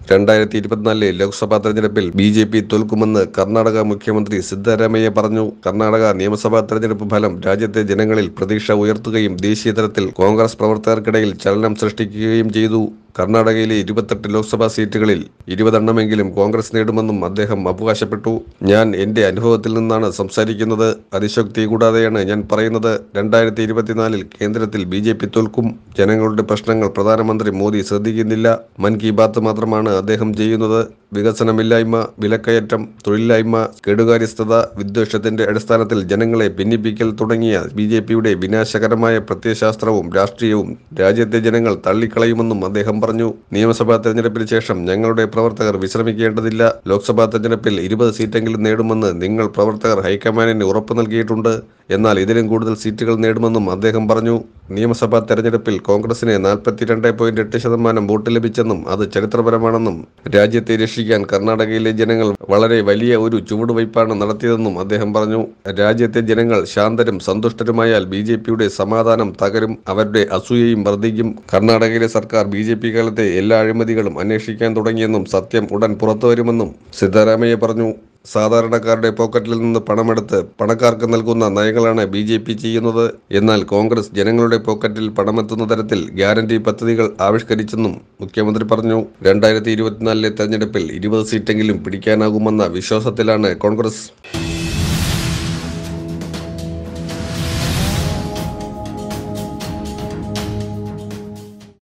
രണ്ടായിരത്തി ഇരുപത്തിനാലിലെ ലോക്സഭാ തെരഞ്ഞെടുപ്പിൽ ബി ജെ പി തോൽക്കുമെന്ന് കർണാടക മുഖ്യമന്ത്രി സിദ്ധരാമയ്യ പറഞ്ഞു കർണാടക നിയമസഭാ തെരഞ്ഞെടുപ്പ് ഫലം രാജ്യത്തെ ജനങ്ങളിൽ പ്രതീക്ഷ ഉയർത്തുകയും ദേശീയ തലത്തിൽ കോൺഗ്രസ് പ്രവർത്തകർക്കിടയിൽ ചലനം സൃഷ്ടിക്കുകയും ചെയ്തു കർണാടകയിലെ ഇരുപത്തെട്ട് ലോക്സഭാ സീറ്റുകളിൽ ഇരുപതെണ്ണമെങ്കിലും കോൺഗ്രസ് നേടുമെന്നും അദ്ദേഹം അവകാശപ്പെട്ടു ഞാൻ എന്റെ അനുഭവത്തിൽ നിന്നാണ് സംസാരിക്കുന്നത് അതിശക്തി കൂടാതെയാണ് ഞാൻ പറയുന്നത് രണ്ടായിരത്തി ഇരുപത്തിനാലിൽ കേന്ദ്രത്തിൽ ബി ജെ പി തോൽക്കും ജനങ്ങളുടെ പ്രശ്നങ്ങൾ പ്രധാനമന്ത്രി മോദി ശ്രദ്ധിക്കുന്നില്ല മൻ കി ബാത്ത് മാത്രമാണ് അദ്ദേഹം ചെയ്യുന്നത് വികസനമില്ലായ്മ വിലക്കയറ്റം തൊഴിലില്ലായ്മ കെടുകാര്യസ്ഥത വിദ്വേഷത്തിന്റെ അടിസ്ഥാനത്തിൽ ജനങ്ങളെ ഭിന്നിപ്പിക്കൽ തുടങ്ങിയ ബി ജെ പിയുടെ വിനാശകരമായ പ്രത്യയശാസ്ത്രവും രാഷ്ട്രീയവും രാജ്യത്തെ ജനങ്ങൾ തള്ളിക്കളയുമെന്നും അദ്ദേഹം പറഞ്ഞു നിയമസഭാ തെരഞ്ഞെടുപ്പിന് ശേഷം ഞങ്ങളുടെ പ്രവർത്തകർ വിശ്രമിക്കേണ്ടതില്ല ലോക്സഭാ തെരഞ്ഞെടുപ്പിൽ ഇരുപത് സീറ്റെങ്കിലും നേടുമെന്ന് നിങ്ങൾ പ്രവർത്തകർ ഹൈക്കമാൻഡിന് ഉറപ്പ് നൽകിയിട്ടുണ്ട് എന്നാൽ ഇതിലും കൂടുതൽ സീറ്റുകൾ നേടുമെന്നും അദ്ദേഹം പറഞ്ഞു നിയമസഭാ തെരഞ്ഞെടുപ്പിൽ കോൺഗ്രസിന് നാൽപ്പത്തിരണ്ട് പോയിന്റ് എട്ട് ശതമാനം വോട്ട് ലഭിച്ചെന്നും അത് ചരിത്രപരമാണെന്നും രാജ്യത്തെ രക്ഷിക്കാൻ കർണാടകയിലെ ജനങ്ങൾ വളരെ വലിയ ഒരു ചുവടുവയ്പ്പാണ് നടത്തിയതെന്നും അദ്ദേഹം പറഞ്ഞു രാജ്യത്തെ ജനങ്ങൾ ശാന്തരും സന്തുഷ്ടരുമായാൽ ബി ജെ പിയുടെ സമാധാനം തകരും അവരുടെ അസൂയയും വർദ്ധിക്കും കർണാടകയിലെ സർക്കാർ ബി ജെ പി കാലത്തെ എല്ലാ അഴിമതികളും അന്വേഷിക്കാൻ തുടങ്ങിയെന്നും സത്യം ഉടൻ പുറത്തുവരുമെന്നും സിദ്ധരാമയ്യ പറഞ്ഞു സാധാരണക്കാരുടെ പോക്കറ്റിൽ നിന്ന് പണമെടുത്ത് പണക്കാർക്ക് നൽകുന്ന നയങ്ങളാണ് ബി ജെ പി ചെയ്യുന്നത് എന്നാൽ കോൺഗ്രസ് ജനങ്ങളുടെ പോക്കറ്റിൽ പണമെത്തുന്ന തരത്തിൽ ഗ്യാരണ്ടി പദ്ധതികൾ ആവിഷ്കരിച്ചെന്നും മുഖ്യമന്ത്രി പറഞ്ഞു രണ്ടായിരത്തി ഇരുപത്തിനാലിലെ തെരഞ്ഞെടുപ്പിൽ ഇരുപത് സീറ്റെങ്കിലും പിടിക്കാനാകുമെന്ന വിശ്വാസത്തിലാണ് കോൺഗ്രസ്